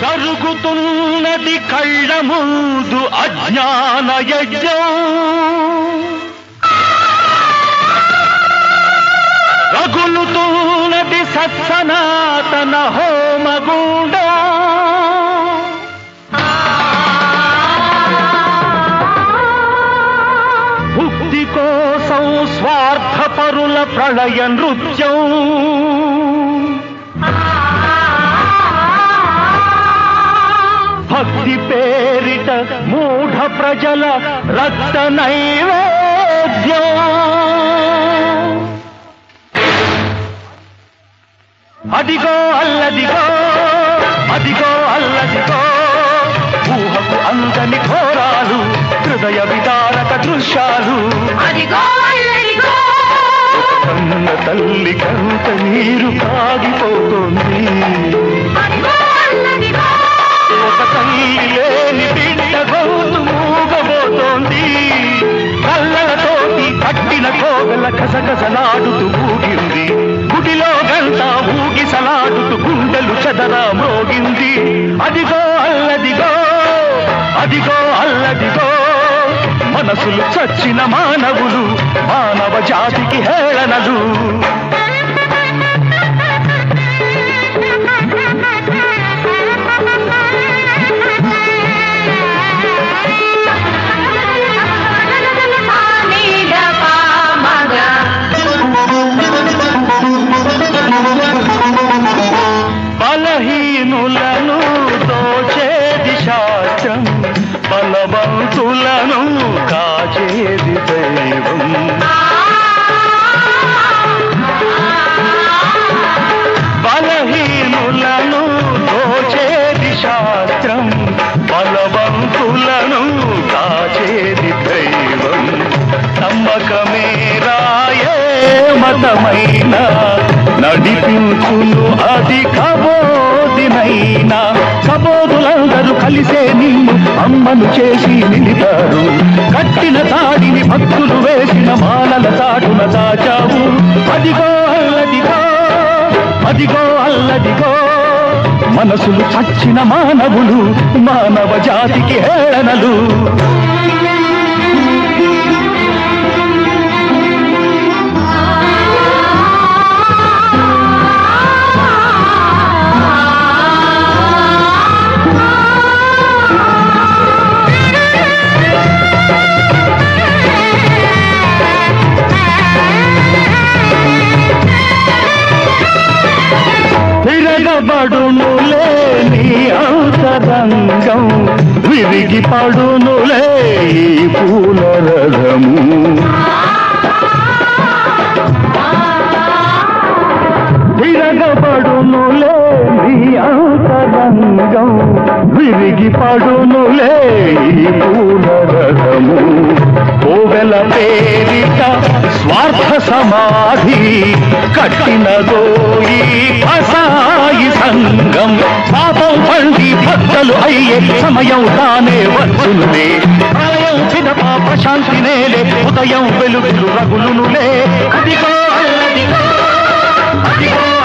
జరుగుతున్నది కళ్ళ ముందు అజ్ఞాన యజ్ఞం రగులుతున్నది సత్సనాతన హోమగుండం భుక్తి కోసం స్వార్థపరుల ప్రళయ నృత్యం భక్తి పేరిట మూఢ ప్రజల రక్త నైవేద్యం అదిగో అల్లదిగో అదిగో అల్లదిగో ఊహకు అందని ఘోరాలు హృదయ విదారక దృశ్యాలు అదిగో అల్లదిగో కన్న తల్లి కంత నీరు కాగిపోతుంది అదిగో అల్లదిగో ఒక తల్లి లేని బిడ్డ గొంతు మూగబోతోంది కళ్ళలతోటి కట్టిన కోగల కసకసలాడుతూ ఊగింది గుడిలో గంట ఊగిసలాడుతూ గుండెలు చెదరా మ్రోగింది అదిగో అల్లదిగో అదిగో అల్లదిగో మనసులు చచ్చిన మానవులు మానవ జాతికి హేళనలు బలహీనులను దోచేది శాస్త్రం బలవంతులను కాచేది దైవం బలహీనులను దోచేది శాస్త్రం బలవంతులను కాచేది దైవం నమ్మకమే రాయే మతమైన నడిపించును అది కబోదినైనా కబోదులందరూ కలిసే నిన్ను అమ్మను చేసి నిలిపారు కట్టిన తాడిని భక్తులు వేసిన మాలల చాటున దాచావు అదిగో అల్లదిగో అదిగో అల్లదిగో మనసులు చచ్చిన మానవులు మానవ జాతికి హేళనలు తిరగబడునులే నీ అంతరంగం విరిగి పడునులే ఈ పూల రథము తిరగబడునులే నీ అంతరంగం విరిగి పడునులే ఈ పూల రథము కోవెల పేరిట స్వార్థ సమాధి కట్టినదో ఈ అసాయి సంఘం పాపం పండి భక్తలు అయ్యే సమయం తానే వచ్చునులే ప్రళయం పిదప ప్రశాంతి నేలే ఉదయం వెలుగులు రగులునులే అదిగో అల్లదిగో అదిగో